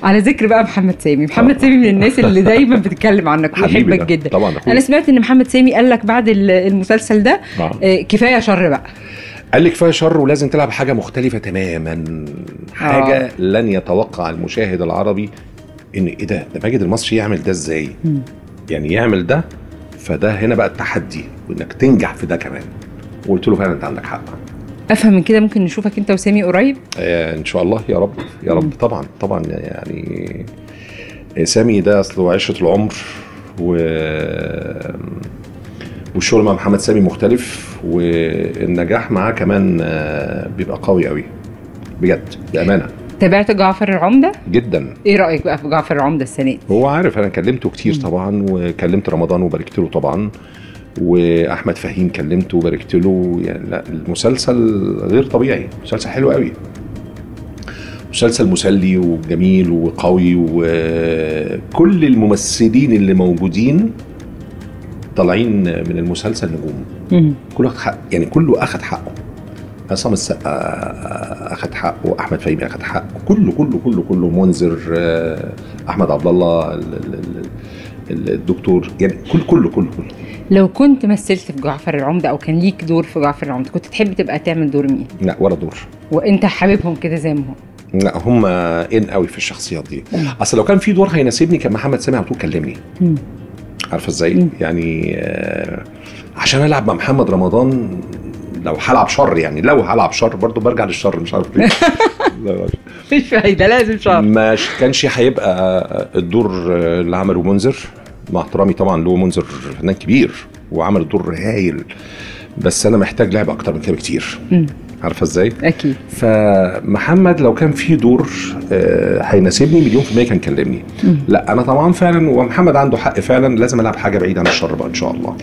على ذكر بقى محمد سامي محمد سامي من الناس اللي دايما بتتكلم عنك حبيبي ويحبك ده. جدا طبعا أخويا. انا سمعت ان محمد سامي قال لك بعد ال- المسلسل ده آه. آه، كفايه شر بقى قال لي كفايه شر ولازم تلعب حاجه مختلفه تماما حاجه آه. لن يتوقع المشاهد العربي ان ايه ده ده ماجد المصري يعمل ده ازاي مم. يعني يعمل ده فده هنا بقى التحدي وانك تنجح في ده كمان وقلت له فعلا انت عندك حق افهم من كده ممكن نشوفك انت وسامي قريب آه ان شاء الله يا رب يا مم. رب طبعا طبعا يعني سامي ده اصله عشره العمر و والشغل مع محمد سامي مختلف والنجاح معاه كمان آه، بيبقى قوي قوي بجد بامانه تابعت جعفر العمده جدا ايه رايك بقى في جعفر العمده السنه دي هو عارف انا كلمته كتير مم. طبعا وكلمت رمضان وباركت له طبعا واحمد فهيم كلمته وباركت له يعني لا المسلسل غير طبيعي مسلسل حلو قوي مسلسل مسلي وجميل وقوي وكل الممثلين اللي موجودين طالعين من المسلسل نجوم مم. كله أخد حق يعني كله اخد حقه عصام السقا اخد حقه احمد فهيمي اخد حقه كله كله كله كله منذر آه، احمد عبد الله ال- ال- ال- الدكتور يعني كل كله كله كله لو كنت مثلت في جعفر العمده او كان ليك دور في جعفر العمده كنت تحب تبقى تعمل دور مين لا ولا دور وانت حاببهم كده زي ما هم لا هم ان قوي في الشخصيات دي مم. اصل لو كان في دور هيناسبني كان محمد سامي على طول كلمني مم. عارفه ازاي مم. يعني آه، عشان العب مع محمد رمضان لو هلعب شر يعني لو هلعب شر برضو برجع للشر مش عارف ليه لا، مفيش فايده لازم شر ما كانش هيبقى الدور اللي عمله منذر مع احترامي طبعا له منذر فنان كبير وعمل دور هايل بس انا محتاج لعب اكتر من كده بكتير مم. عارفه ازاي اكيد فمحمد لو كان في دور آه، هيناسبني مليون في المية كان كلمني مم. لا انا طبعا فعلا ومحمد عنده حق فعلا لازم العب حاجه بعيده عن الشر بقى ان شاء الله